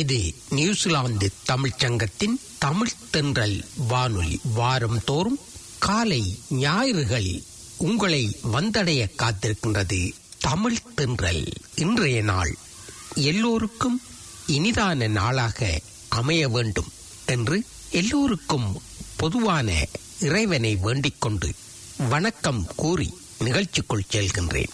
இது நியூசிலாந்து தமிழ்ச் சங்கத்தின் தமிழ் தென்றல் வானொலி வாரம் தோறும் காலை ஞாயிறுகளில் உங்களை வந்தடைய காத்திருக்கின்றது தமிழ் தென்றல் இன்றைய நாள் எல்லோருக்கும் இனிதான நாளாக அமைய வேண்டும் என்று எல்லோருக்கும் பொதுவான இறைவனை வேண்டிக் கொண்டு வணக்கம் கூறி நிகழ்ச்சிக்குள் செல்கின்றேன்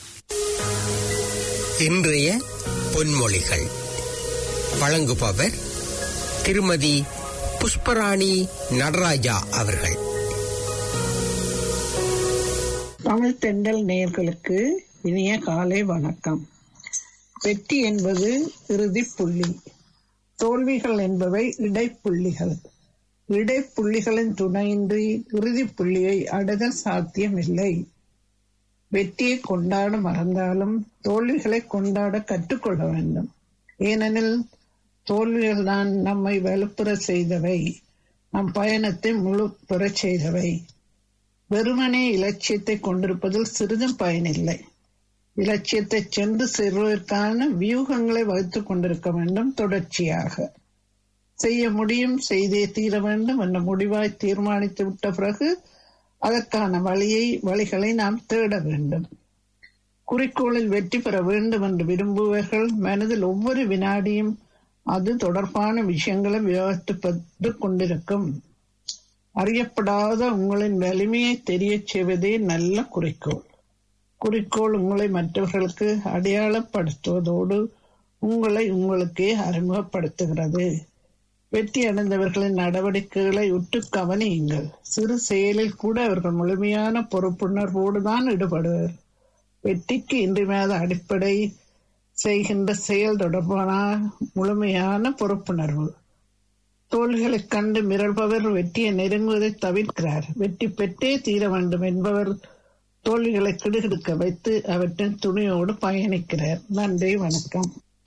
இன்றைய பொன்மொழிகள் வழங்குபவர் திருமதி புஷ்பராணி நடராஜா அவர்கள் தமிழ் தென்றல் நேயர்களுக்கு இனிய காலை வணக்கம் வெற்றி என்பது இறுதி புள்ளி தோல்விகள் என்பவை இடைப்புள்ளிகள் இடைப்புள்ளிகளின் துணையின்றி இறுதி புள்ளியை அடைதல் சாத்தியமில்லை வெற்றியை கொண்டாட மறந்தாலும் தோல்விகளை கொண்டாட கற்றுக்கொள்ள வேண்டும் ஏனெனில் தோல்விகள் தான் நம்மை வலுப்புற செய்தவை நம் பயணத்தை முழு பெறச் செய்தவை வெறுமனே இலட்சியத்தை கொண்டிருப்பதில் சிறிதும் பயனில்லை இலட்சியத்தை சென்று செல்வதற்கான வியூகங்களை வகுத்துக் கொண்டிருக்க வேண்டும் தொடர்ச்சியாக செய்ய முடியும் செய்தே தீர வேண்டும் என்ற முடிவாய் தீர்மானித்து விட்ட பிறகு அதற்கான வழியை வழிகளை நாம் தேட வேண்டும் குறிக்கோளில் வெற்றி பெற வேண்டும் என்று விரும்புவர்கள் மனதில் ஒவ்வொரு வினாடியும் அது தொடர்பான விஷயங்களை விவாதித்து கொண்டிருக்கும் அறியப்படாத உங்களின் வலிமையை தெரியச் செய்வதே நல்ல குறிக்கோள் குறிக்கோள் உங்களை மற்றவர்களுக்கு அடையாளப்படுத்துவதோடு உங்களை உங்களுக்கே அறிமுகப்படுத்துகிறது வெற்றி அடைந்தவர்களின் நடவடிக்கைகளை உற்று கவனியுங்கள் சிறு செயலில் கூட அவர்கள் முழுமையான பொறுப்புணர்வோடு தான் ஈடுபடுவர் வெற்றிக்கு இன்றியமையாத அடிப்படை செய்கின்ற செயல் தொடர்பான முழுமையான பொறுப்புணர்வு தோல்விகளைக் கண்டு மிரள்பவர் வெற்றியை நெருங்குவதை தவிர்க்கிறார் வெற்றி பெற்றே தீர வேண்டும் என்பவர் தோல்விகளை கிடுகிடுக்க வைத்து அவற்றின் துணியோடு பயணிக்கிறார் நன்றி வணக்கம்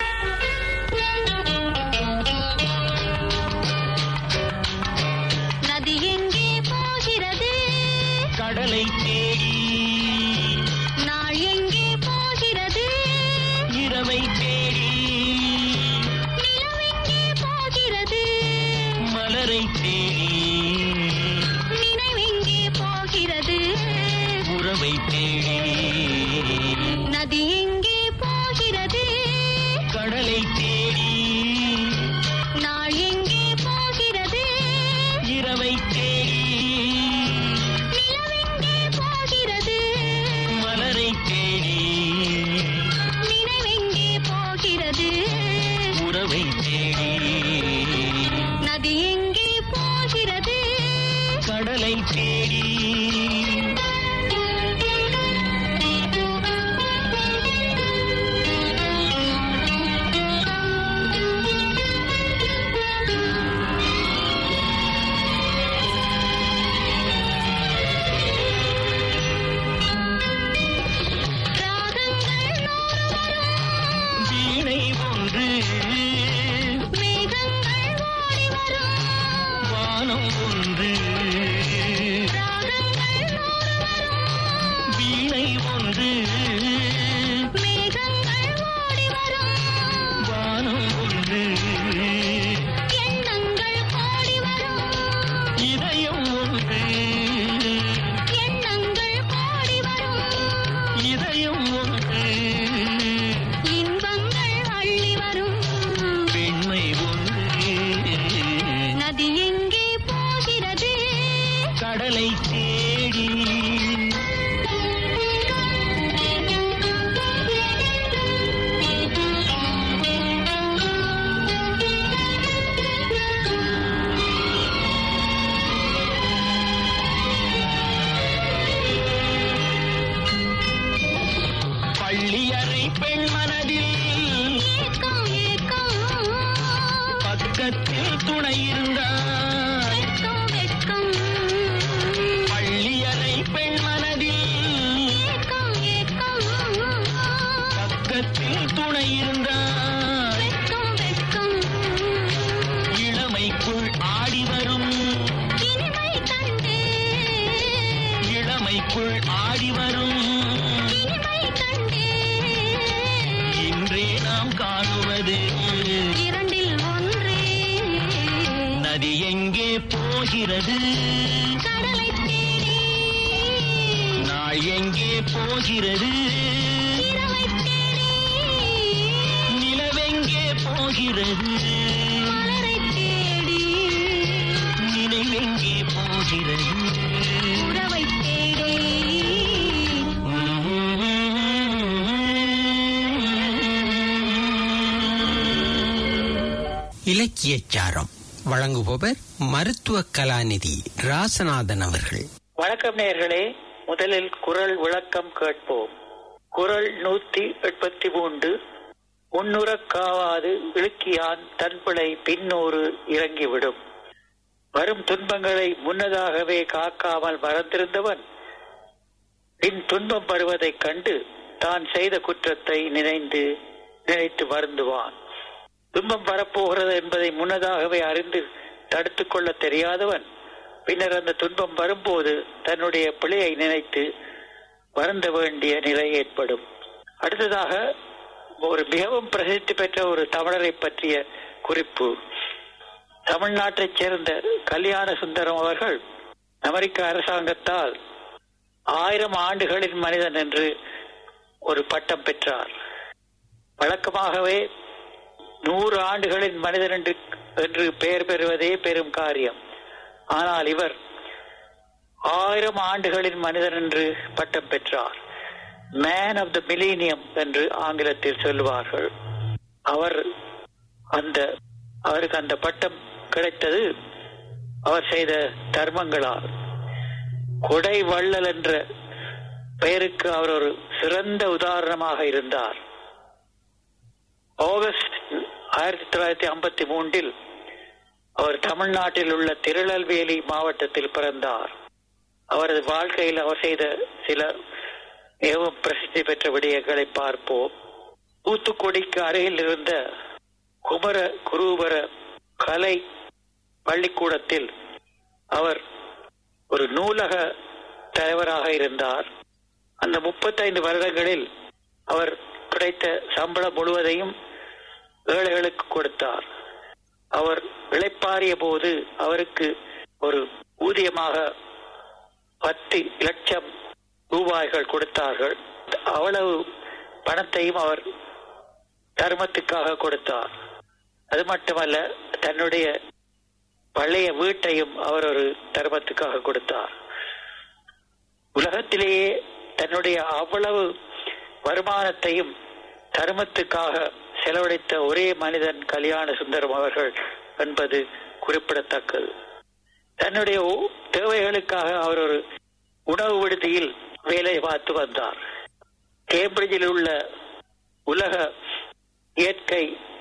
நதி எங்கே போகிறது கடலை தேடி நாள் எங்கே போகிறது இரவை தேடி நிலவெங்கே போகிறது மலரை தேடி நினைவெங்கே போகிறது உறவை தேடி நதி எங்கே போகிறது கடலை தேடி நாள் எங்கே போகிறது இரவை தேடி நிலவெங்கே போகிறது மலரை தேடி நினைவெங்கே போகிறது உறவை தேடி நதி எங்கே போகிறது கடலை தேடி ராகங்கள் நூறு வரும் வீணை ஒன்று மேகங்கள் ஓடி வரும் வானம் ஒன்று ராகங்கள் நூறு வரும் வீணை ஒன்று மேகங்கள் ஓடி வரும் வானம் ஒன்று எண்ணங்கள் கோடி வரும் இதயம் ஒன்று எண்ணங்கள் கோடி வரும் இதயம் ஒன்று இன்பங்கள் அள்ளி வரும் பெண்மை ஒன்று நதி எங்கே போகிறது கடலை தேடி பள்ளியறை பெண் மனதில் ஏக்கம் ஏக்கம் பக்கத்தில் துணை இருந்தார் வெட்கம் வெட்கம் பள்ளியறை பெண் மனதில் ஏக்கம் ஏக்கம் பக்கத்தில் துணை இருந்தார் வெட்கம் வெட்கம் இளமைக்குள் ஆடி வரும் இனிமை கண்டு இளமைக்குள் ஆடி வரும் இனிமை கண்டு இன்றே நாம் காணுவது இரண்டில் ஒன்று போகிறது இரவை தேடி நிலவெங்கே போகிறது மலரை தேடி நினைவெங்கே போகிறது உறவை தேடி இலக்கியச் சாரம் வழங்குபவர் மருத்துவ கலாநிதி ராசநாதன் அவர்கள் வணக்கம் நேயர்களே முதலில் குரல் விளக்கம் கேட்போம் குரல் நூத்தி எண்பத்தி மூன்று முன்னுறக் காவாது இழுக்கியான் தன்பிழை பின்னூறு இறங்கிவிடும் வரும் துன்பங்களை முன்னதாகவே காக்காமல் மறந்திருந்தவன் பின் துன்பம் வருவதைக் கண்டு தான் செய்த குற்றத்தை நினைந்து நினைத்து வருந்துவான் துன்பம் வரப்போகிறது என்பதை முன்னதாகவே அறிந்து தடுத்துக் கொள்ள தெரியாதவன் பின்னர் அந்த துன்பம் வரும்போது தன்னுடைய பிழையை நினைத்து வருந்த வேண்டிய நிலை ஏற்படும் அடுத்ததாக ஒரு மிகவும் பிரசித்தி பெற்ற ஒரு தமிழரை பற்றிய குறிப்பு தமிழ்நாட்டைச் சேர்ந்த கல்யாண சுந்தரம் அவர்கள் அமெரிக்க அரசாங்கத்தால் ஆயிரம் ஆண்டுகளின் மனிதன் என்று ஒரு பட்டம் பெற்றார் வழக்கமாகவே நூறு ஆண்டுகளின் மனிதன் என்று என்று பெயர் பெறுவதே பெரும் காரியம் ஆனால் இவர் ஆயிரம் ஆண்டுகளின் மனிதன் என்று பட்டம் பெற்றார் மேன் ஆஃப் த மிலீனியம் என்று ஆங்கிலத்தில் சொல்லுவார்கள் அவர் அந்த அவருக்கு அந்த பட்டம் கிடைத்தது அவர் செய்த தர்மங்களால் கொடை வள்ளல் என்ற பெயருக்கு அவர் ஒரு சிறந்த உதாரணமாக இருந்தார் ஆகஸ்ட் ஆயிரத்தி தொள்ளாயிரத்தி ஐம்பத்தி மூன்றில் அவர் தமிழ்நாட்டில் உள்ள திருநெல்வேலி மாவட்டத்தில் பிறந்தார் அவரது வாழ்க்கையில் அவர் செய்த சில மிகவும் பிரசித்தி பெற்ற விடயங்களை பார்ப்போம் தூத்துக்குடிக்கு அருகில் இருந்த குமர குரூபர கலை பள்ளிக்கூடத்தில் அவர் ஒரு நூலக தலைவராக இருந்தார் அந்த முப்பத்தைந்து வருடங்களில் அவர் கிடைத்த சம்பளம் முழுவதையும் ஏழைகளுக்கு கொடுத்தார் அவர் இளைப்பாறிய போது அவருக்கு ஒரு ஊதியமாக பத்து லட்சம் ரூபாய்கள் கொடுத்தார்கள் அவ்வளவு பணத்தையும் அவர் தர்மத்துக்காக கொடுத்தார் அது மட்டுமல்ல தன்னுடைய பழைய வீட்டையும் அவர் ஒரு தர்மத்துக்காக கொடுத்தார் உலகத்திலேயே தன்னுடைய அவ்வளவு வருமானத்தையும் தர்மத்துக்காக செலவழித்த ஒரே மனிதன் கல்யாண சுந்தரம் அவர்கள் என்பது குறிப்பிடத்தக்கது தன்னுடைய ஓ- தேவைகளுக்காக அவர் ஒரு உணவு விடுதியில் வேலை பார்த்து வந்தார் கேம்பிரிட்ஜில் உள்ள உலக இயற்கை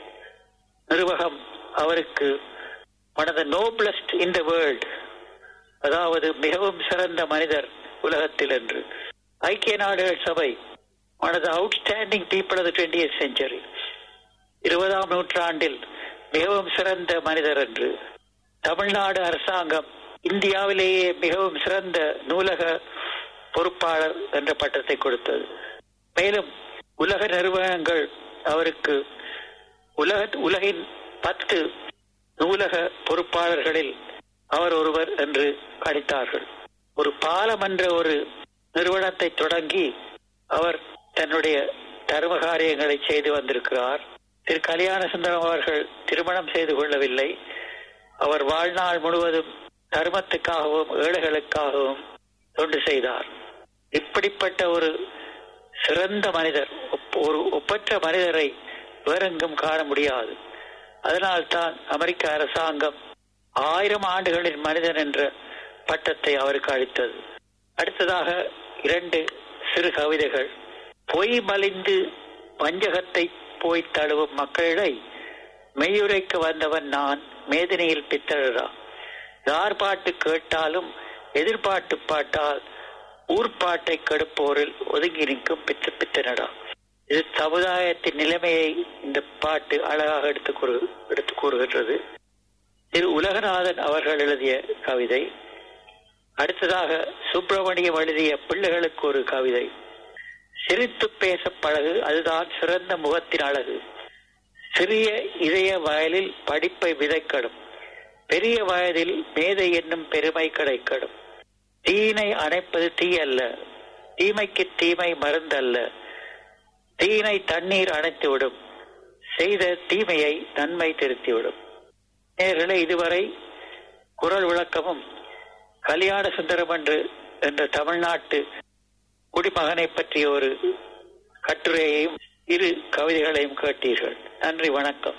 நிர்வாகம் அவருக்கு one of the noblest in the world அதாவது மிகவும் சிறந்த மனிதர் உலகத்தில் என்று ஐக்கிய நாடுகள் சபை one of the outstanding people of the twentieth century இருபதாம் நூற்றாண்டில் மிகவும் சிறந்த மனிதர் என்று தமிழ்நாடு அரசாங்கம் இந்தியாவிலேயே மிகவும் சிறந்த நூலக பொறுப்பாளர் என்ற பட்டத்தை கொடுத்தது மேலும் உலக நிறுவனங்கள் அவருக்கு உலக உலகின் பத்து நூலக பொறுப்பாளர்களில் அவர் ஒருவர் என்று அளித்தார்கள் ஒரு பாலம் என்ற ஒரு நிறுவனத்தை தொடங்கி அவர் தன்னுடைய தர்ம காரியங்களை செய்து வந்திருக்கிறார் திரு கல்யாண சுந்தரம் அவர்கள் திருமணம் செய்து கொள்ளவில்லை அவர் வாழ்நாள் முழுவதும் தர்மத்துக்காகவும் ஏழைகளுக்காகவும் தொண்டு செய்தார் இப்படிப்பட்ட ஒரு சிறந்த மனிதர் ஒப்- ஒரு ஒப்பற்ற மனிதரை வேறெங்கும் காண முடியாது அதனால்தான் அமெரிக்க அரசாங்கம் ஆயிரம் ஆண்டுகளின் மனிதன் என்ற பட்டத்தை அவருக்கு அளித்தது அடுத்ததாக இரண்டு சிறு கவிதைகள் பொய் மலிந்து வஞ்சகத்தை போய் தழுவும் மக்களிடை மெய்யுரைக்கு வந்தவன் நான் மேதினியில் பித்தழா யார் பாட்டு கேட்டாலும் எதிர்பாட்டு பாட்டால் ஊர்ப்பாட்டை கெடுப்போரில் ஒதுங்கி நிற்கும் பித்து பித்தனடா இது சமுதாயத்தின் நிலைமையை இந்த பாட்டு அழகாக எடுத்து கூறு எடுத்து கூறுகின்றது திரு உலகநாதன் அவர்கள் எழுதிய கவிதை அடுத்ததாக சுப்பிரமணியம் எழுதிய பிள்ளைகளுக்கு ஒரு கவிதை சிரித்து பேச பழகு அதுதான் சிறந்த முகத்தின் அழகு சிறிய இதய வயலில் படிப்பை விதைக்கடும் பெரிய வயதில் மேதை என்னும் பெருமை கிடைக்கடும் தீயினை அணைப்பது தீ அல்ல தீமைக்கு தீமை மருந்தல்ல தீனை தண்ணீர் அணைத்துவிடும் செய்த தீமையை நன்மை திருத்திவிடும் நேர்களே இதுவரை குரல் விளக்கமும் கல்யாண சுந்தரம் என்று என்ற தமிழ்நாட்டு குடிமகனை பற்றிய ஒரு கட்டுரையையும் இரு கவிதைகளையும் கேட்டீர்கள் நன்றி வணக்கம்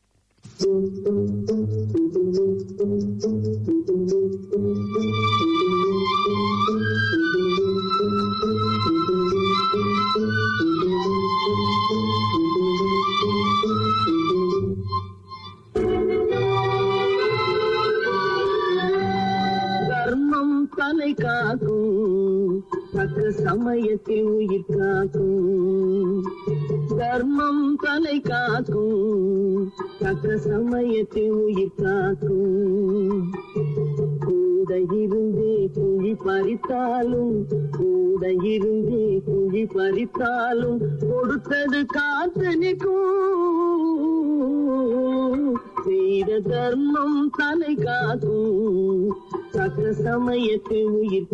தர்மம் தலை காக்கும் தக்க சமயத்தில் உயிர் காக்கும் தர்மம் தலை காக்கும் தக்க சமயத்தில் உயிர் காக்கும் கூட இருந்தே குழி பறித்தாலும் கூட இருந்தே குழி பறித்தாலும் கொடுத்தது காத்து நிற்கும் செய்த தர்மம் தலை காக்கும் தக்க சமயத்தில் உயிர்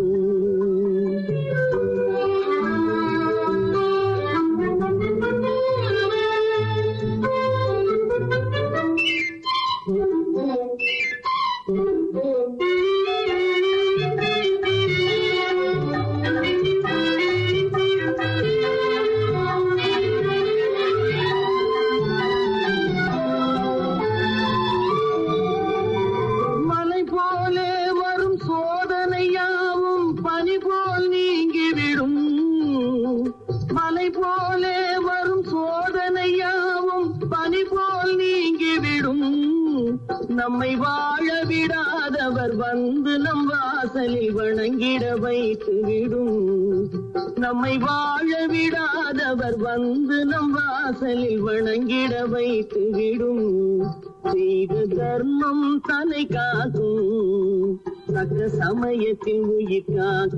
மலை போலே வரும் சோதனையாவும் பனி போல் நீங்கிவிடும் மலை போலே வரும் சோதனையாவும் பனி போல் நீங்கிவிடும் நம்மை வாழ விடாதவர் வந்து நம் வாசலில் வணங்கிட வைத்து விடும் நம்மை வாழ விடாதவர் வந்து நம் வாசலில் வணங்கிட வைத்து விடும் செய்த தர்மம் தலை காக்கும் தக்க சமயத்தில் உயிர்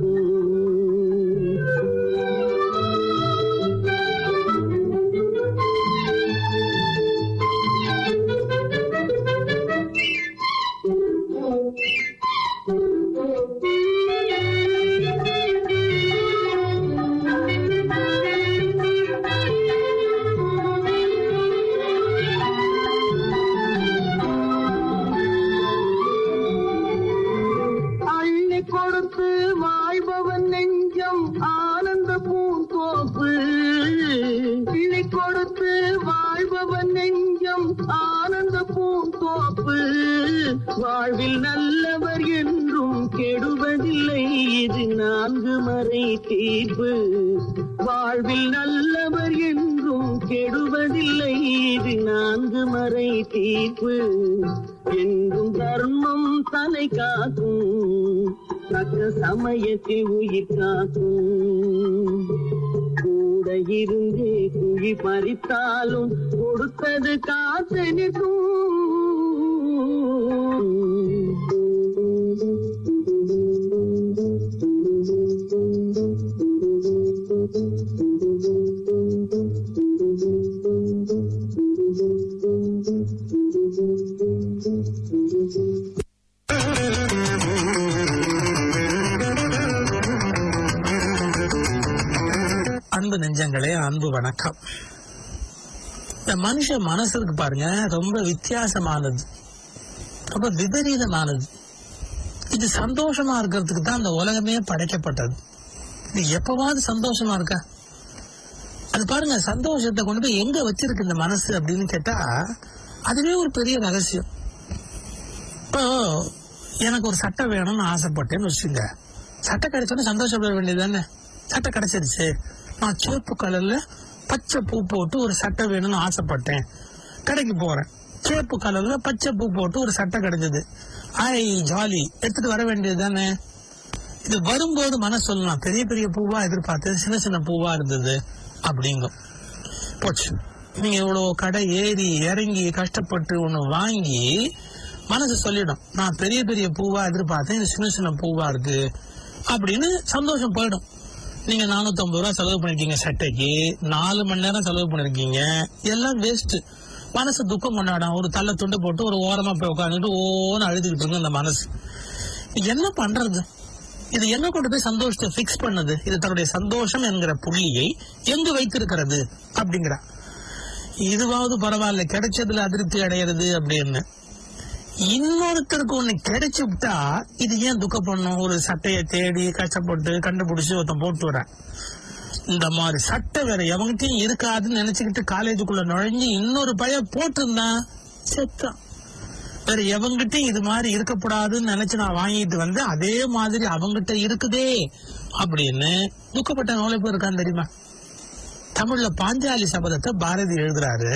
அள்ளி கொடுத்து வாழ்பவன் நெஞ்சம் ஆனந்த பூந்தோப்பு கிள்ளி கொடுத்து வாழ்பவன் நெஞ்சம் ஆனந்த பூந்தோப்பு வாழ்வில் நல்லவர் என்றும் கெடுவதில்லை இது நான்கு மறை தீர்ப்பு வாழ்வில் நல்லவர் என்றும் கெடுவதில்லை இது நான்கு மறை தீர்ப்பு என்றும் தர்மம் தலை காக்கும் தக்க சமயத்தில் உயிர் காக்கும் கூட இருந்து குழி பறித்தாலும் கொடுத்தது காத்து அன்பு நெஞ்சங்களே அன்பு வணக்கம் இந்த மனுஷ மனசு இருக்கு பாருங்க ரொம்ப வித்தியாசமானது ரொம்ப விபரீதமானது இது சந்தோஷமா இருக்கிறதுக்கு தான் அந்த உலகமே படைக்கப்பட்டது இது எப்பவாவது சந்தோஷமா இருக்கா அது பாருங்க சந்தோஷத்தை கொண்டு போய் எங்க வச்சிருக்கு இந்த மனசு அப்படின்னு கேட்டா அதுவே ஒரு பெரிய ரகசியம் இப்போ எனக்கு ஒரு சட்டை வேணும்னு ஆசைப்பட்டேன்னு வச்சுங்க சட்டை கிடைச்சோன்னு சந்தோஷப்பட வேண்டியது தானே சட்டை கிடைச்சிருச்சு நான் சிவப்பு கலர்ல பச்சை பூ போட்டு ஒரு சட்டை வேணும்னு ஆசைப்பட்டேன் கடைக்கு போறேன் சிவப்பு கலர்ல பச்சை பூ போட்டு ஒரு சட்டை கிடைச்சது ஐ ஜாலி எடுத்துட்டு வர வேண்டியது தானே இது வரும்போது மனசு சொல்லலாம் பெரிய பெரிய பூவா எதிர்பார்த்தது சின்ன சின்ன பூவா இருந்தது அப்படிங்கும் போச்சு நீங்க இவ்வளவு கடை ஏறி இறங்கி கஷ்டப்பட்டு ஒண்ணு வாங்கி மனசு சொல்லிடும் நான் பெரிய பெரிய பூவா எதிர்பார்த்தேன் இது சின்ன சின்ன பூவா இருக்கு அப்படின்னு சந்தோஷம் போயிடும் நீங்க நானூத்தி ஐம்பது ரூபா செலவு பண்ணிருக்கீங்க சட்டைக்கு நாலு மணி நேரம் செலவு பண்ணிருக்கீங்க எல்லாம் வேஸ்ட் மனசு துக்கம் கொண்டாடும் ஒரு தள்ள துண்டு போட்டு ஒரு ஓரமா போய் உட்காந்துட்டு ஓன்னு அழுதுகிட்டு இருக்கு அந்த மனசு என்ன பண்றது இது எங்க கொண்டு போய் சந்தோஷத்தை பிக்ஸ் பண்ணுது இது தன்னுடைய சந்தோஷம் என்கிற புள்ளியை எங்கு வைத்திருக்கிறது அப்படிங்கிற இதுவாவது பரவாயில்ல கிடைச்சதுல அதிருப்தி அடையிறது அப்படின்னு இன்னொருத்தருக்கு ஒண்ணு கிடைச்சு விட்டா இது ஏன் துக்கப்படணும் ஒரு சட்டையை தேடி கஷ்டப்பட்டு கண்டுபிடிச்சு ஒருத்தன் போட்டு வரேன் இந்த மாதிரி சட்டை வேற எவங்கிட்டையும் இருக்காதுன்னு நினைச்சுக்கிட்டு காலேஜுக்குள்ள நுழைஞ்சு இன்னொரு பையன் போட்டிருந்தான் செத்தான் வேற எவங்கிட்டையும் இது மாதிரி இருக்கக்கூடாதுன்னு நினைச்சு நான் வாங்கிட்டு வந்து அதே மாதிரி அவங்கிட்ட இருக்குதே அப்படின்னு துக்கப்பட்ட எவ்வளவு பேர் இருக்கான்னு தெரியுமா தமிழ்ல பாஞ்சாலி சபதத்தை பாரதி எழுதுறாரு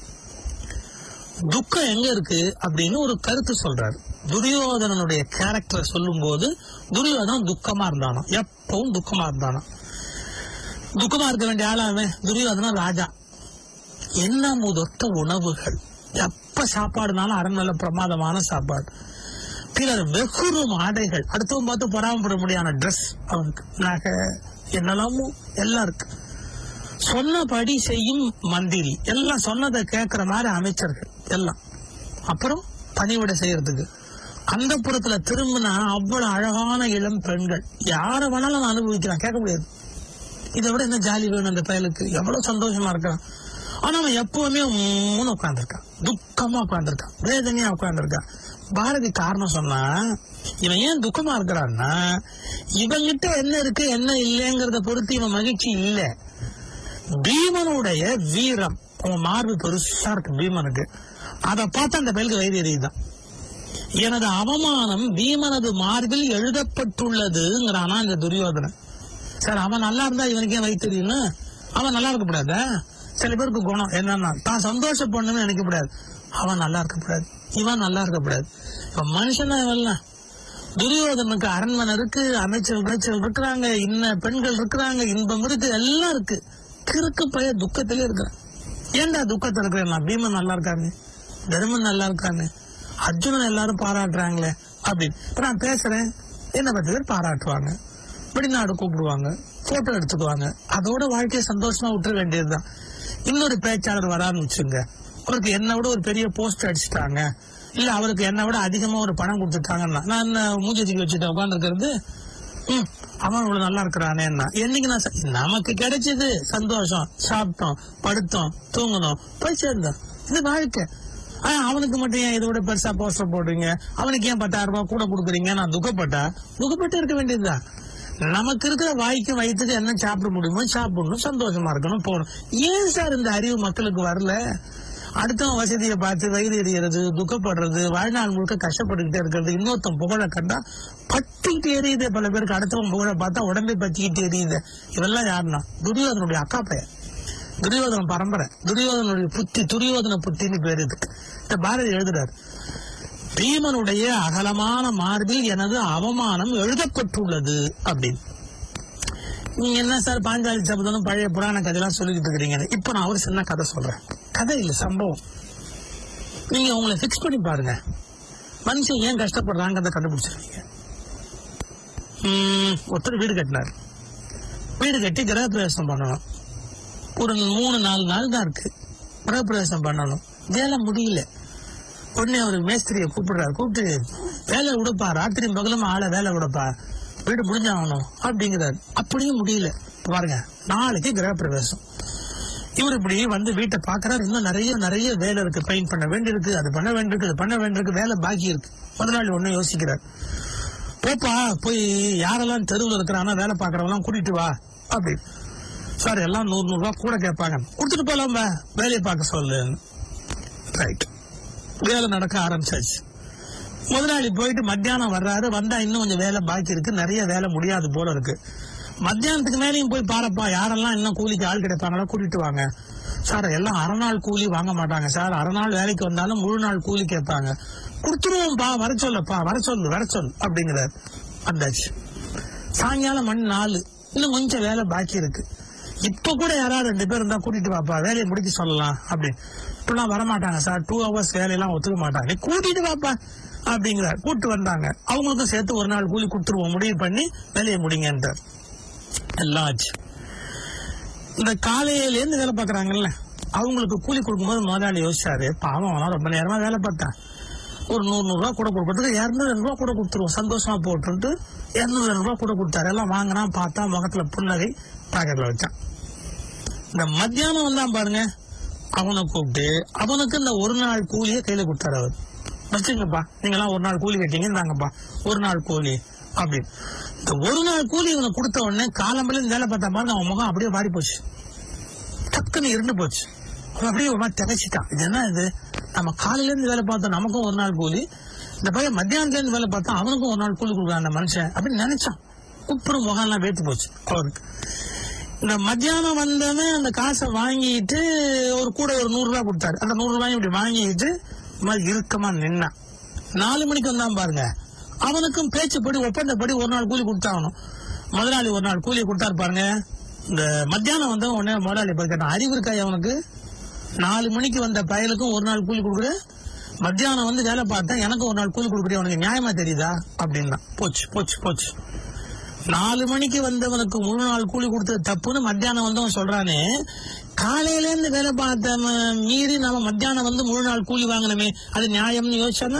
துக்கம் எங்க இருக்கு அப்படின்னு ஒரு கருத்து சொல்றாரு துரியோதனனுடைய கேரக்டர் சொல்லும் போது துரியோதனன் துக்கமா இருந்தானோ எப்பவும் துக்கமா இருந்தானோ துக்கமா இருக்க வேண்டிய ஆளா அவன் துரியோதனன் ராஜா என்ன முதொத்த உணவுகள் எப்ப சாப்பாடுனாலும் அரண்மனையில பிரமாதமான சாப்பாடு பிறர் வெகுறும் ஆடைகள் அடுத்தவன் பார்த்து பொறாமப்பட முடியாத ட்ரெஸ் அவனுக்கு நகை என்னெல்லாமோ எல்லாம் இருக்கு சொன்னபடி செய்யும் மந்திரி எல்லாம் சொன்னதை கேட்கிற மாதிரி அமைச்சர்கள் எல்லாம் அப்புறம் பணிவிடை செய்யறதுக்கு அந்த புறத்துல திரும்பினா அவ்வளவு அழகான இளம் பெண்கள் யார வேணாலும் நான் அனுபவிக்கிறான் கேட்க முடியாது இதை விட என்ன ஜாலி வேணும் அந்த பயலுக்கு எவ்வளவு சந்தோஷமா இருக்கான் ஆனா அவன் எப்பவுமே மூணு உட்கார்ந்துருக்கான் துக்கமா உட்கார்ந்துருக்கான் வேதனையா உட்கார்ந்துருக்கான் பாரதி காரணம் சொன்னா இவன் ஏன் துக்கமா இருக்கிறான்னா இவன்கிட்ட என்ன இருக்கு என்ன இல்லைங்கிறத பொறுத்து இவன் மகிழ்ச்சி இல்ல பீமனுடைய வீரம் அவன் மார்பு பெருசா இருக்கு பீமனுக்கு அதை பார்த்து அந்த பயலுக்கு வயிறு எரியுதான் எனது அவமானம் பீமனது மார்பில் எழுதப்பட்டுள்ளதுங்கிறானா இந்த துரியோதனன் சார் அவன் நல்லா இருந்தா இவனுக்கே வைத்தறியும்னு அவன் நல்லா இருக்கக்கூடாதா சில பேருக்கு குணம் என்னன்னா தான் சந்தோஷப்படணும்னு நினைக்கக்கூடாது அவன் நல்லா இருக்கக்கூடாது இவன் நல்லா இருக்கக்கூடாது இவன் மனுஷனா இவன்லாம் துரியோதனுக்கு அரண்மனை இருக்கு அமைச்சர் அமைச்சர் இருக்கிறாங்க இன்ன பெண்கள் இருக்கிறாங்க இன்பம் இருக்கு எல்லாம் இருக்கு கிறுக்கு பைய துக்கத்திலே இருக்கிறான் ஏன்டா துக்கத்துல இருக்கிறேன் பீமன் நல்லா இருக்காங்க தர்மன் நல்லா இருக்காங்க அர்ஜுனன் எல்லாரும் பாராட்டுறாங்களே அப்படின்னு இப்ப நான் பேசுறேன் என்ன பத்து பேர் பாராட்டுவாங்க வெளிநாடு கூப்பிடுவாங்க போட்டோ எடுத்துக்குவாங்க அதோட வாழ்க்கையை சந்தோஷமா விட்டுற வேண்டியதுதான் இன்னொரு பேச்சாளர் வரான்னு வச்சுங்க அவருக்கு என்ன விட ஒரு பெரிய போஸ்ட் அடிச்சிட்டாங்க இல்ல அவருக்கு என்ன விட அதிகமா ஒரு பணம் கொடுத்துட்டாங்கன்னா நான் என்ன மூஞ்சி தூக்கி வச்சுட்டு உட்காந்துருக்கிறது ம் அவன் இவ்வளவு நல்லா இருக்கிறானே என்னைக்கு நான் ச- நமக்கு கிடைச்சது சந்தோஷம் சாப்பிட்டோம் படுத்தோம் தூங்கணும் போய் சேர்ந்தோம் இது வாழ்க்கை ஆனா அவனுக்கு மட்டும் ஏன் இதோட பெருசா போஸ்டர் போடுறீங்க அவனுக்கு ஏன் பத்தாயிரம் ரூபாய் கூட கொடுக்குறீங்க நான் துக்கப்பட்டா துக்கப்பட்டு இருக்க வேண்டியதுதான் நமக்கு இருக்கிற வாய்க்கு வயிற்றுக்கு என்ன சாப்பிட முடியுமோ சாப்பிடணும் சந்தோஷமா இருக்கணும் போகணும் ஏன் சார் இந்த அறிவு மக்களுக்கு வரல அடுத்தவன் வசதியை பார்த்து வயிறு எறிகிறது துக்கப்படுறது வாழ்நாள் முழுக்க கஷ்டப்பட்டுக்கிட்டே இருக்கிறது இன்னொருத்தன் புகழ கண்டா பத்திக்கிட்டு எரியுது பல பேருக்கு அடுத்தவன் புகழ பார்த்தா உடம்பே பத்திக்கிட்டு எரியுது இதெல்லாம் யாருன்னா துரியோதனுடைய அக்கா பையன் துரியோதன பரம்பரை துரியோதனுடைய புத்தி துரியோதன புத்தின்னு பேரு இதுக்கு இந்த பாரதி எழுதுறாரு பீமனுடைய அகலமான மார்பில் எனது அவமானம் எழுதப்பட்டுள்ளது அப்படின்னு நீங்க என்ன சார் பாஞ்சாலி சபதனும் பழைய புராண கதையெல்லாம் சொல்லிக்கிட்டு இருக்கிறீங்க இப்ப நான் ஒரு சின்ன கதை சொல்றேன் கதை இல்ல சம்பவம் நீங்க உங்களை பிக்ஸ் பண்ணி பாருங்க மனுஷன் ஏன் கஷ்டப்படுறாங்கிறத கண்டுபிடிச்சிருக்கீங்க உம், ஒருத்தர் வீடு கட்டினார் வீடு கட்டி கிரகப்பிரவேசம் பண்ணணும் ஒரு மூணு நாலு நாள் தான் இருக்கு கிரகப்பிரவேசம் பண்ணணும் வேலை முடியல உடனே அவர் மேஸ்திரியை கூப்பிடுறாரு கூப்பிட்டு வேலை விடுப்பா ராத்திரி பகலும் ஆளை வேலை விடப்பா வீடு முடிஞ்சாகணும் அப்படிங்கிறாரு அப்படியும் முடியல பாருங்க நாளைக்கு கிரகப்பிரவேசம் இவர் இப்படி வந்து வீட்டை பாக்குறாரு இன்னும் நிறைய நிறைய வேலை இருக்கு பெயிண்ட் பண்ண வேண்டியிருக்கு அது பண்ண வேண்டியிருக்கு இது பண்ண வேண்டியிருக்கு வேலை பாக்கி இருக்கு முதலாளி ஒண்ணு யோசிக்கிறார் போப்பா போய் யாரெல்லாம் தெருவில் இருக்கிறானோ வேலை பார்க்கறவங்களாம் கூட்டிட்டு வா அப்படி சார் எல்லாம் நூறு நூறு ரூபாய் கூட கேட்பாங்க கொடுத்துட்டு போலாம்பா வேலையை பார்க்க சொல்லு ரைட் வேலை நடக்க ஆரம்பிச்சாச்சு முதலாளி போயிட்டு மத்தியானம் வர்றாரு வந்தா இன்னும் கொஞ்சம் வேலை பாக்கி இருக்கு நிறைய வேலை முடியாது போல இருக்கு மத்தியானத்துக்கு மேலேயும் போய் பாருப்பா யாரெல்லாம் இன்னும் கூலிக்கு ஆள் கிடைப்பாங்களோ கூட்டிட்டு வாங்க சார் எல்லாம் அரை நாள் கூலி வாங்க மாட்டாங்க சார் அரை நாள் வேலைக்கு வந்தாலும் முழு நாள் கூலி கேட்பாங்க கொடுத்துருவோம்ப்பா வர சொல்லுப்பா வர சொல்லு வர சொல் அப்படிங்கிறார் வந்தாச்சு சாயங்காலம் மணி நாலு இன்னும் கொஞ்சம் வேலை பாக்கி இருக்கு இப்ப கூட யாராவது ரெண்டு பேர் இருந்தா கூட்டிட்டு வாப்பா வேலையை முடிக்க சொல்லலாம் அப்படின்னு இப்பெல்லாம் வரமாட்டாங்க சார் டூ ஹவர்ஸ் வேலையெல்லாம் ஒத்துக்க மாட்டாங்க நீ கூட்டிட்டு வாப்பா அப்படிங்கிறார் கூட்டு வந்தாங்க அவங்களுக்கும் சேர்த்து ஒரு நாள் கூலி கொடுத்துருவோம் முடிவு பண்ணி வேலையை முடிங்கன்றார் எல்லாம் ஆச்சு இந்த காலையில இருந்து வேலை பாக்குறாங்கல்ல அவங்களுக்கு கூலி கொடுக்கும்போது முதலாளி யோசிச்சாரு பாவம் அவனா ரொம்ப நேரமா வேலை பார்த்தான் ஒரு நூறு நூறு ரூபா கூட கொடுக்கறதுக்கு இரநூறு ரூபா கூட கொடுத்துருவோம் சந்தோஷமா போட்டுட்டு இரநூறு ரூபா கூட கொடுத்தாரு எல்லாம் வாங்கினான் பார்த்தா முகத்துல புன்னகை பாக்கெட்ல வச்சான் இந்த மத்தியானம் வந்தான் பாருங்க அவனை கூப்பிட்டு அவனுக்கு இந்த ஒரு நாள் கூலியை கையில கொடுத்தாரு அவர் வச்சுங்கப்பா நீங்கெல்லாம் ஒரு நாள் கூலி கேட்டீங்க இந்தாங்கப்பா ஒரு நாள் கூலி அப்படின்னு இந்த ஒரு நாள் கூலி இவனுக்கு கொடுத்த உடனே காலம்பல வேலை பார்த்தா பாருங்க அவன் முகம் அப்படியே வாடி போச்சு டக்குன்னு இருந்து போச்சு அவன் அப்படியே ஒரு மாதிரி திகைச்சிட்டான் இது என்ன இது நம்ம காலையில இருந்து வேலை பார்த்தோம் நமக்கும் ஒரு நாள் கூலி இந்த பையன் மத்தியானத்துல இருந்து வேலை பார்த்தா அவனுக்கும் ஒரு நாள் கூலி கொடுக்குறான் அந்த மனுஷன் அப்படின்னு நினைச்சான் குப்புறம் முகம் எல்லாம் வேத்து போச்சு அவருக்கு இந்த மத்தியானம் வந்தவன் அந்த காசை வாங்கிட்டு ஒரு கூட ஒரு நூறு ரூபாய் கொடுத்தாரு அந்த நூறு ரூபாய் இப்படி வாங்கிட்டு மாதிரி இறுக்கமா நின்னான் நாலு மணிக்கு வந்தான் பாருங்க அவனுக்கும் பேச்சுப்படி ஒப்பந்தப்படி ஒரு நாள் கூலி கொடுத்தாகணும் முதலாளி ஒரு நாள் கூலி கொடுத்தாரு பாருங்க இந்த மத்தியானம் வந்தவன் உடனே முதலாளி போய் கேட்டான் அறிவு இருக்கா அவனுக்கு நாலு மணிக்கு வந்த பயலுக்கும் ஒரு நாள் கூலி கொடுக்குற மத்தியானம் வந்து வேலை பார்த்தேன் எனக்கும் ஒரு நாள் கூலி கொடுக்குறேன் உனக்கு நியாயமா தெரியுதா அப்படின்னா போச்சு போச்சு போச்சு நாலு மணிக்கு வந்தவனுக்கு முழு நாள் கூலி கொடுத்தது தப்புன்னு மத்தியானம் வந்தவன் சொல்றானே காலையில இருந்து வேலை பார்த்த ம- மீறி நாம மத்தியானம் வந்து முழு நாள் கூலி வாங்கணுமே அது நியாயம்னு யோசிச்சானா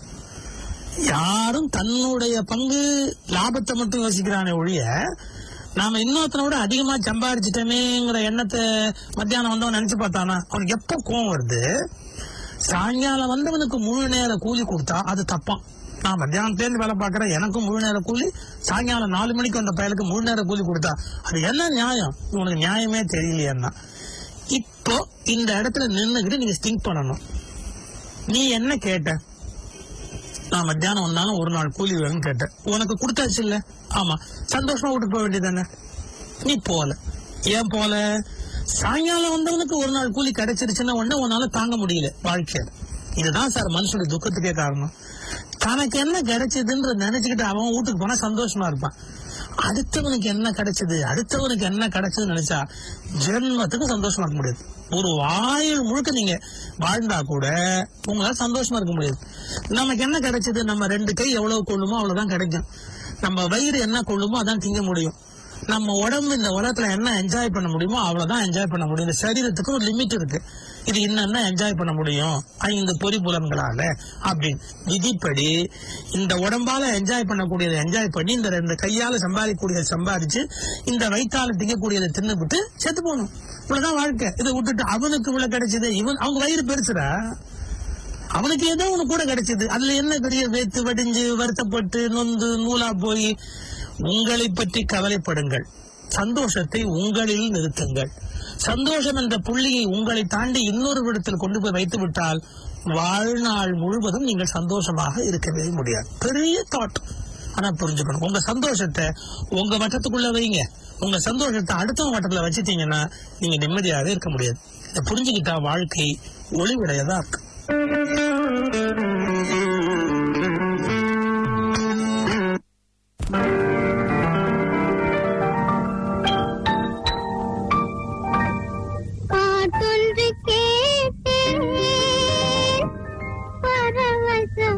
யாரும் தன்னுடைய பங்கு லாபத்தை மட்டும் யோசிக்கிறானே ஒழிய நாம இன்னொருத்தனை விட அதிகமா சம்பாதிச்சிட்டமேங்கிற எண்ணத்தை மத்தியானம் வந்தவன் நினைச்சு பார்த்தானா அவனுக்கு எப்ப கோவம் வருது சாயங்காலம் வந்தவனுக்கு முழு நேர கூலி கொடுத்தா அது தப்பான் நான் மத்தியானத்துல வேலை பார்க்கறேன் எனக்கும் முழு நேர கூலி சாயங்காலம் நாலு மணிக்கு வந்த பயலுக்கு முழு நேர கூலி கொடுத்தா அது என்ன நியாயம் உனக்கு நியாயமே தெரியலையேன்னா இப்போ இந்த இடத்துல நின்னுகிட்டு நீங்க திங்க் பண்ணணும் நீ என்ன கேட்ட நான் மத்தியானம் வந்தாலும் ஒரு நாள் கூலி வேணும்னு கேட்டேன் உனக்கு கொடுத்தாச்சு இல்ல ஆமா சந்தோஷமா விட்டு போக வேண்டியதானே நீ போல ஏன் போல சாயங்காலம் வந்தவனுக்கு ஒரு நாள் கூலி கிடைச்சிருச்சுன்னா உடனே உன்னால தாங்க முடியல வாழ்க்கையில இதுதான் சார் மனுஷனுடைய துக்கத்துக்கே காரணம் தனக்கு என்ன கிடைச்சதுன்ற நினைச்சுக்கிட்டு அவன் வீட்டுக்கு போனா சந்தோஷமா இருப்பான் அடுத்தவனுக்கு என்ன கிடைச்சது அடுத்தவனுக்கு என்ன கிடைச்சதுன்னு நினைச்சா ஜென்மத்துக்கு சந்தோஷமா இருக்க முடியாது ஒரு ஆயுள் முழுக்க நீங்க வாழ்ந்தா கூட உங்களால சந்தோஷமா இருக்க முடியாது நமக்கு என்ன கிடைச்சது நம்ம ரெண்டு கை எவ்வளவு கொள்ளுமோ அவ்வளவுதான் கிடைக்கும் நம்ம வயிறு என்ன கொள்ளுமோ அதான் திங்க முடியும் நம்ம உடம்பு இந்த உலகத்துல என்ன என்ஜாய் பண்ண முடியுமோ அவ்வளவுதான் என்ஜாய் பண்ண முடியும் இந்த சரீரத்துக்கு ஒரு லிமிட் இருக்கு இது என்னென்ன என்ஜாய் பண்ண முடியும் ஐந்து பொறி புலன்களால அப்படின்னு விதிப்படி இந்த உடம்பால என்ஜாய் பண்ணக்கூடியதை என்ஜாய் பண்ணி இந்த ரெண்டு கையால சம்பாதிக்கக்கூடியதை சம்பாதிச்சு இந்த வயிற்றால திங்கக்கூடியதை தின்னுபிட்டு செத்து போகணும் இவ்வளவுதான் வாழ்க்கை இதை விட்டுட்டு அவனுக்கு இவ்வளவு கிடைச்சது இவன் அவங்க வயிறு பெருசுடா அவனுக்கு ஏதோ ஒண்ணு கூட கிடைச்சது அதுல என்ன பெரிய வேத்து வடிஞ்சு வருத்தப்பட்டு நொந்து நூலா போய் உங்களை பற்றி கவலைப்படுங்கள் சந்தோஷத்தை உங்களில் நிறுத்துங்கள் சந்தோஷம் என்ற புள்ளியை உங்களை தாண்டி இன்னொரு இடத்தில் கொண்டு போய் வைத்து விட்டால் வாழ்நாள் முழுவதும் நீங்கள் சந்தோஷமாக இருக்கவே முடியாது பெரிய தாட் ஆனா புரிஞ்சுக்கணும் உங்க சந்தோஷத்தை உங்க வட்டத்துக்குள்ள வைங்க உங்க சந்தோஷத்தை அடுத்தவங்க வட்டத்துல வச்சுட்டீங்கன்னா நீங்க நிம்மதியாவே இருக்க முடியாது இதை புரிஞ்சுக்கிட்டா வாழ்க்கை ஒளிவுடையதா இருக்கு பாட்டொன்று கேட்டேன் பரவசமானேன்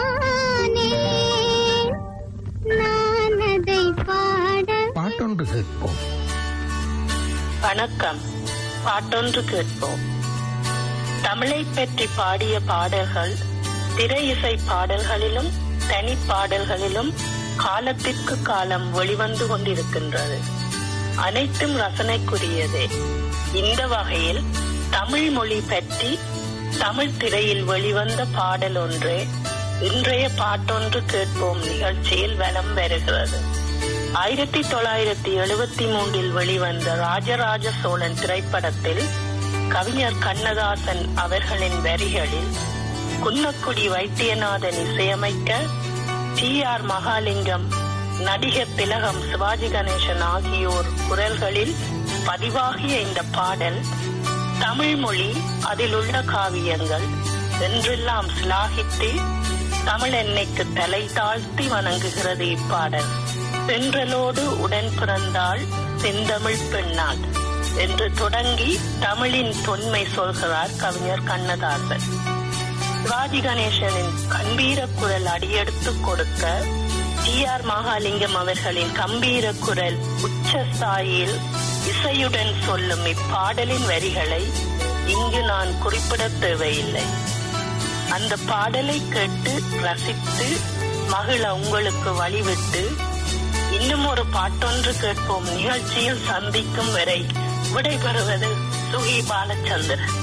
நான் அதை பாட பாட்டொன்று கேட்போம் வணக்கம் பாட்டொன்று கேட்போம் தமிழை பற்றி பாடிய பாடல்கள் திரை இசை பாடல்களிலும் தனி பாடல்களிலும் காலத்திற்கு காலம் வெளிவந்து கொண்டிருக்கின்றது அனைத்தும் ரசனைக்குரியதே இந்த வகையில் தமிழ் மொழி பற்றி தமிழ் திரையில் வெளிவந்த பாடல் ஒன்றே இன்றைய பாட்டொன்று கேட்போம் நிகழ்ச்சியில் வலம் வருகிறது ஆயிரத்தி தொள்ளாயிரத்தி எழுபத்தி மூன்றில் வெளிவந்த ராஜராஜ சோழன் திரைப்படத்தில் கவிஞர் கண்ணதாசன் அவர்களின் வரிகளில் குன்னக்குடி வைத்தியநாதன் இசையமைக்க டி ஆர் மகாலிங்கம் நடிகர் திலகம் சிவாஜி கணேசன் ஆகியோர் குரல்களில் பதிவாகிய இந்த பாடல் தமிழ் மொழி அதில் உள்ள காவியங்கள் என்றெல்லாம் சிலாகித்து தமிழ் எண்ணெய்க்கு தலை தாழ்த்தி வணங்குகிறது இப்பாடல் சென்றலோடு உடன் பிறந்தாள் செந்தமிழ் பெண்ணாள் என்று தொடங்கி தமிழின் தொன்மை சொல்கிறார் கவிஞர் கண்ணதாசன் சிவாஜி கணேசனின் கம்பீர குரல் அடியெடுத்து கொடுக்க டி ஆர் மகாலிங்கம் அவர்களின் கம்பீர குரல் உச்ச ஸ்தாயில் இசையுடன் சொல்லும் இப்பாடலின் வரிகளை இங்கு நான் குறிப்பிட தேவையில்லை அந்த பாடலை கேட்டு ரசித்து மகிழ உங்களுக்கு வழிவிட்டு இன்னும் ஒரு பாட்டொன்று கேட்போம் நிகழ்ச்சியில் சந்திக்கும் வரை விடைபெறுவது சுகி பாலச்சந்திரன்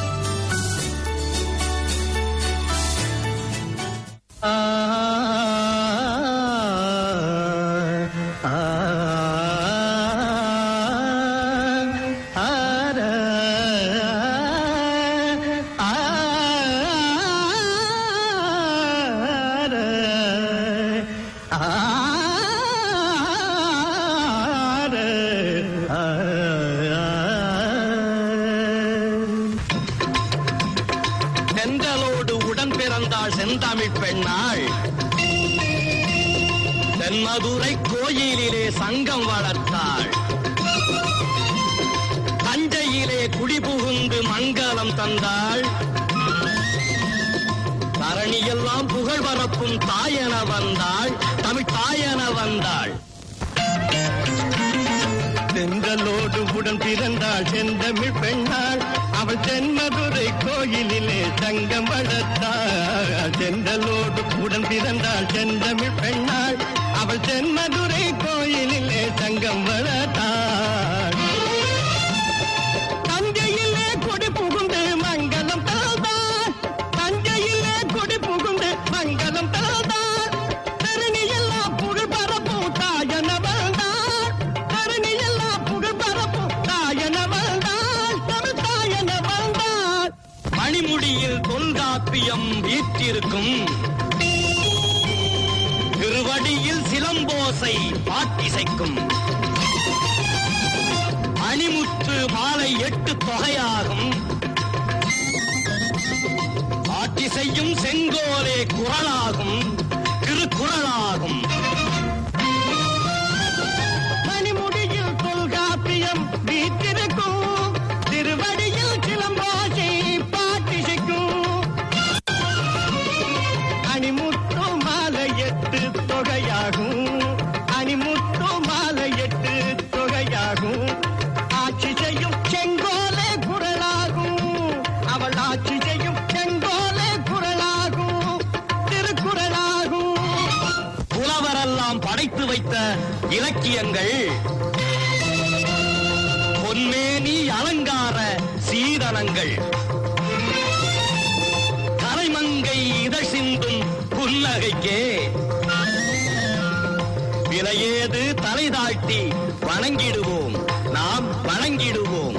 செந்தலோடு உடன் பிறந்தாள் செந்தமிழ் பெண்ணாள் தென்மதுரை கோயிலிலே சங்கம் வளர்த்தாள் தஞ்சையிலே குடிபுகுந்து மங்களம் தந்தாள் தரணியெல்லாம் புகழ் பரப்பும் தாயென வந்தாள் தமிழ் தாயென வந்தாள் செந்தலோடு உடன் பிறந்தாள் செந்தமிழ் பெண்ணாள் அவள் தென்மதுரை கோயிலிலே சங்கம் வளர்த்தாள் செந்தலோடு உடன் பிறந்தாள் செந்தமிழ் பெண்ணாள் அவள் தென்மதுரை கோயிலிலே சங்கம் வளர்த்தாள் தஞ்சையிலே கொடி புகுந்து மங்களம் தந்தாள் தஞ்சையிலே கொடி புகுந்து மங்களம் தந்தாள் தரணி எல்லாம் புகழ் பரப்பும் தாயன வந்தாள் தரணி எல்லாம் புகழ் பரப்பும் தாயன வந்தாள் தமிழ் தாயன வந்தாள் மணிமுடியில் தொல்காப்பியம் வீற்றிருக்கும் திருவடியில் சிலம்போசை பாட்டிசைக்கும் அணிமுத்து மாலை எட்டு தொகையாகும் ஆட்சி செய்யும் செங்கோலே குரலாகும் திருக்குறளாகும் மணிமுடியில் தொல்காப்பியம் வீட்டிருக்கும் திருவடியில் சிலம்பாசை பாட்டிசைக்கும் அணிமுத்து மாலை எட்டு தொகையாகும் அணிமுத்து மாலை எட்டு தொகையாகும் ஆட்சி செய்யும் செங்கோலே குரலாகும் அவள் ஆட்சி செய்யும் செங்கோலே குரலாகும் திருக்குறளாகும் புலவரெல்லாம் படைத்து வைத்த இலக்கியங்கள் பொன்மேனி அலங்கார சீதனங்கள் கலைமங்கை இதழ் சிந்தும் புன்னகைக்கே விலையேது தலை தாழ்த்தி வணங்கிடுவோம் நாம் வணங்கிடுவோம்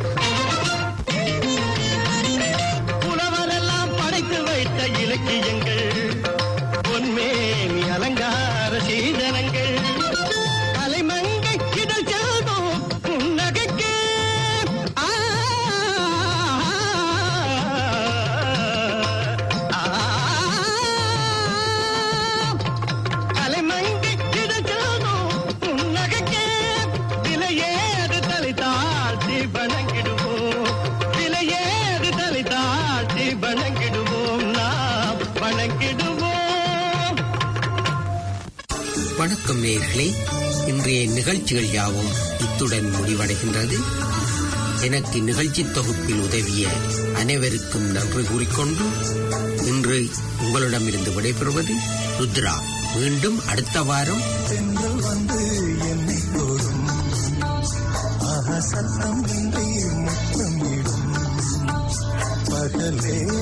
புலவரெல்லாம் படைத்து வைத்த இலக்கியங்கள் பொன்மேனி அலங்கார சீதனங்கள் கலைமங்கை இதழ் செல்வோம் புன்னகைக்கே ஆ கலைமங்கை கிடச்சதோ புன்னகைக்கே விலையேது தலை தாழ்த்தி வணங்கிடுவோம் விலையேது தலை தாழ்த்தி வணங்கிடுவோம் நாம் வணங்கிடுவோம் வணக்கம் நேயர்களே இன்றைய நிகழ்ச்சிகள் யாவும் இத்துடன் முடிவடைகின்றது எனக்கு நிகழ்ச்சி தொகுப்பில் உதவிய அனைவருக்கும் நன்றி கூறிக்கொண்டு இன்று உங்களிடமிருந்து விடைபெறுவது ருத்ரா மீண்டும் அடுத்த வாரம் பெண்கள் வந்து என்னை தொடும் ஆஹா சத்தம் இன்றி முத்தமிடும் பகலே